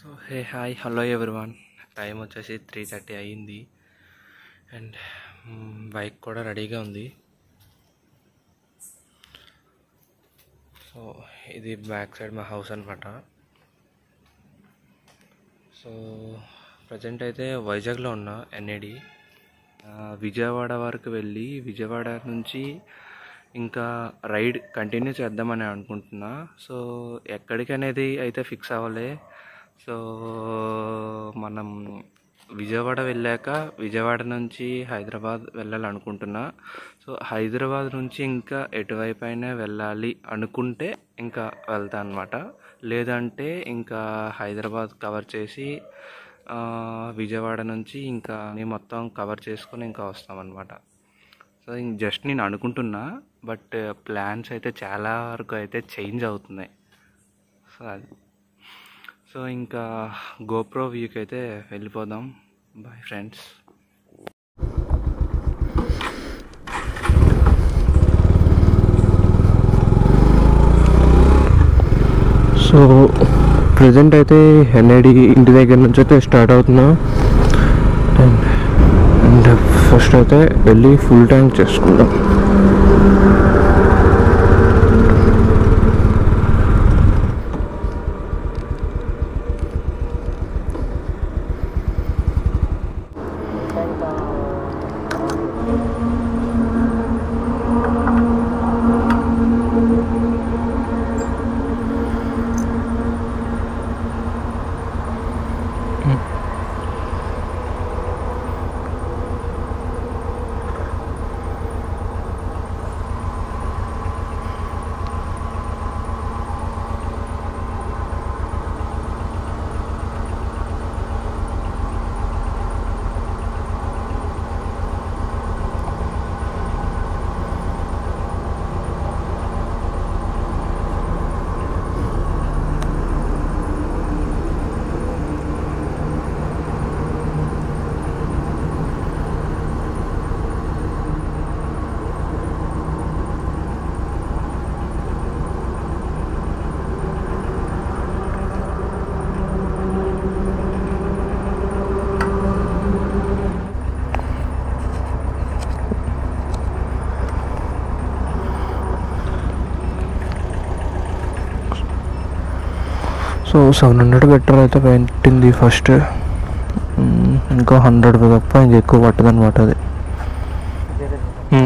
So hey hi hello everyone time వచ్చేసి three thirty అయ్యింది and bike కూడా రెడీగా ఉంది సో ఇది బ్యాక్ సైడ్ మా హౌస్ అనమాట సో ప్రజెంట్ అయితే వైజాగ్లో ఉన్నా ఎన్ఏడి విజయవాడ వరకు వెళ్ళి విజయవాడ నుంచి ఇంకా రైడ్ కంటిన్యూ చేద్దామని అనుకుంటున్నా సో ఎక్కడికి అనేది అయితే ఫిక్స్ అవ్వలే సో మనం విజయవాడ వెళ్ళాక విజయవాడ నుంచి హైదరాబాద్ వెళ్ళాలనుకుంటున్నా సో హైదరాబాద్ నుంచి ఇంకా ఎటువైపు అయినా వెళ్ళాలి అనుకుంటే ఇంకా వెళ్తా అనమాట లేదంటే ఇంకా హైదరాబాద్ కవర్ చేసి ఆ, విజయవాడ నుంచి ఇంకా నేను మొత్తం కవర్ చేసుకొని ఇంకా వస్తామన్నమాట సో ఇంక జస్ట్ నేను అనుకుంటున్నా బట్ ప్లాన్స్ అయితే చాలా వరకు అయితే చేంజ్ అవుతున్నాయి సో అది సో ఇంకా గోప్రో వ్యూకి అయితే వెళ్ళిపోదాం బాయ్ ఫ్రెండ్స్ సో ప్రజెంట్ అయితే ఎన్ఐడి ఇంటి దగ్గర నుంచి అయితే స్టార్ట్ అవుతున్నా అండ్ అండ్ ఫస్ట్ అయితే వెళ్ళి ఫుల్ ట్యాంక్ చేసుకుందాం సో సెవెన్ హండ్రెడ్ పెట్రోల్ అయితే పెట్టింది ఫస్ట్ మ్మ్, ఇంకా హండ్రెడ్ తప్ప ఇంక ఎక్కువ పట్టదు అనమాట అది మ్మ్.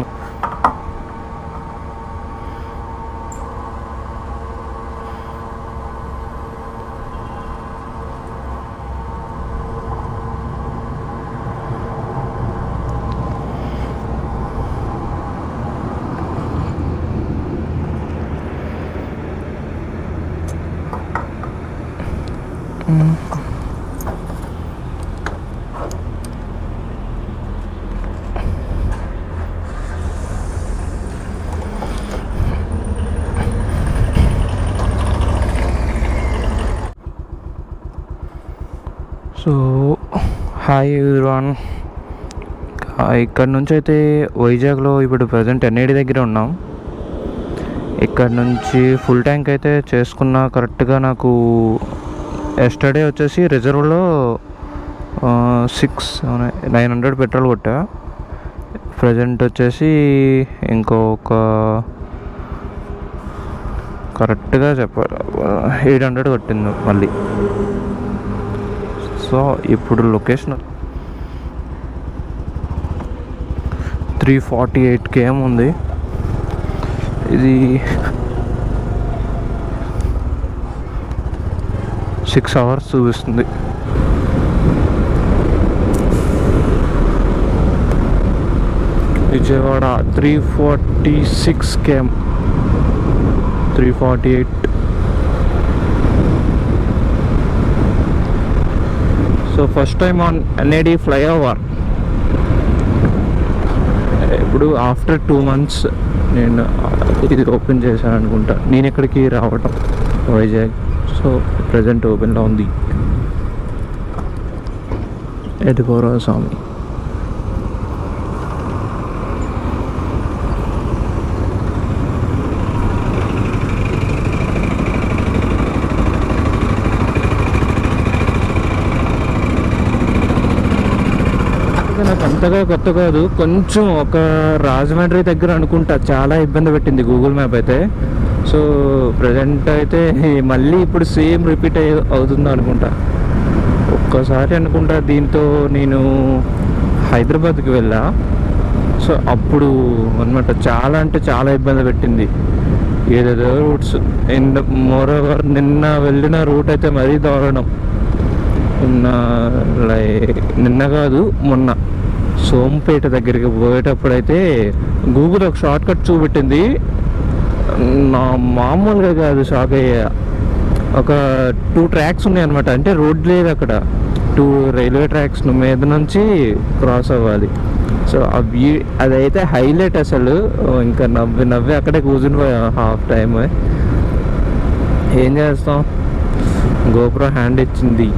సో హాయ్ ఎవరివన్ ఇక్కడ నుంచి అయితే వైజాగ్లో ఇప్పుడు ప్రజెంట్ ఎన్ఐడి దగ్గర ఉన్నాం ఇక్కడ నుంచి ఫుల్ ట్యాంక్ అయితే చేసుకున్న కరెక్ట్గా నాకు ఎస్టర్డే వచ్చేసి రిజర్వ్లో సిక్స్ నైన్ హండ్రెడ్ పెట్రోల్ కొట్టా ప్రజెంట్ వచ్చేసి ఇంకొక కరెక్ట్గా చెప్పాలి ఎయిట్ హండ్రెడ్ కొట్టింది మళ్ళీ సో ఇప్పుడు location three forty eight KM ఉంది ఇది సిక్స్ అవర్స్ చూపిస్తుంది Vijayawada three forty six KM three forty eight so first time on NAD flyover ఇప్పుడు ఆఫ్టర్ టూ మంత్స్ నేను ఇది ఓపెన్ చేశాను అనుకుంటా నేను ఇక్కడికి రావటం వైజాగ్ సో ప్రజెంట్ ఓపెన్లో ఉంది ఎదుకోరా స్వామి అంతగా కొత్త కాదు కొంచెం ఒక రాజమండ్రి దగ్గర అనుకుంటా చాలా ఇబ్బంది పెట్టింది గూగుల్ మ్యాప్ అయితే సో ప్రజెంట్ అయితే మళ్ళీ ఇప్పుడు సేమ్ రిపీట్ అయ్యి అవుతుందో అనుకుంటా ఒక్కసారి అనుకుంటా దీంతో నేను హైదరాబాద్కి వెళ్ళా సో అప్పుడు అనమాట చాలా అంటే చాలా ఇబ్బంది పెట్టింది ఏదేదో రూట్స్ అండ్ మోర్ ఓవర్ నిన్న వెళ్ళిన రూట్ అయితే మరీ దారుణం నిన్న లైక్ నిన్న కాదు మొన్న సోంపేట దగ్గరికి పోయేటప్పుడైతే గూగుల్ ఒక షార్ట్ కట్ చూపెట్టింది నా మామూలుగా కాదు షాక్ అయ్యా ఒక టూ ట్రాక్స్ ఉన్నాయి అనమాట అంటే రోడ్ లేదు అక్కడ టూ రైల్వే ట్రాక్స్ మీద నుంచి క్రాస్ అవ్వాలి సో అవి అదైతే హైలైట్ అసలు ఇంకా నవ్వి నవ్వి అక్కడే కూర్చుని పోయా హాఫ్ టైమ్ ఏం చేస్తాం గోపురం హ్యాండ్ ఇచ్చింది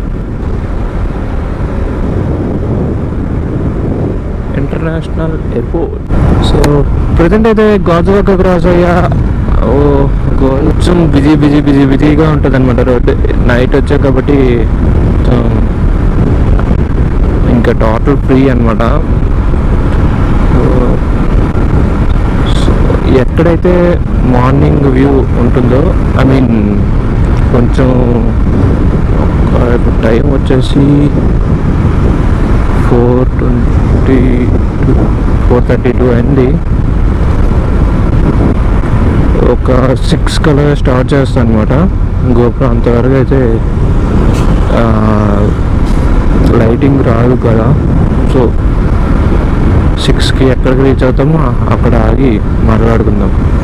ఇంటర్నేషనల్ ఎయిర్పోర్ట్ సో ప్రజెంట్ అయితే గాజువాక క్రాస్ అయ్యా ఓ కొంచెం బిజీ బిజీ బిజీ బిజీగా ఉంటుంది అనమాట రోడ్ నైట్ వచ్చాక కాబట్టి కొంచెం ఇంకా టోటల్ ఫ్రీ అనమాట ఎక్కడైతే మార్నింగ్ వ్యూ ఉంటుందో ఐ మీన్ కొంచెం ఒక ఇప్పుడు టైం వచ్చేసి four twenty two four thirty two అయింది ఒక సిక్స్ కల్లా స్టార్ట్ చేస్తాను అనమాట గోపురం అంతవరకు అయితే లైటింగ్ రాదు కదా సో సిక్స్కి ఎక్కడికి రీచ్ అవుతామో అక్కడ ఆగి మాట్లాడుకుందాం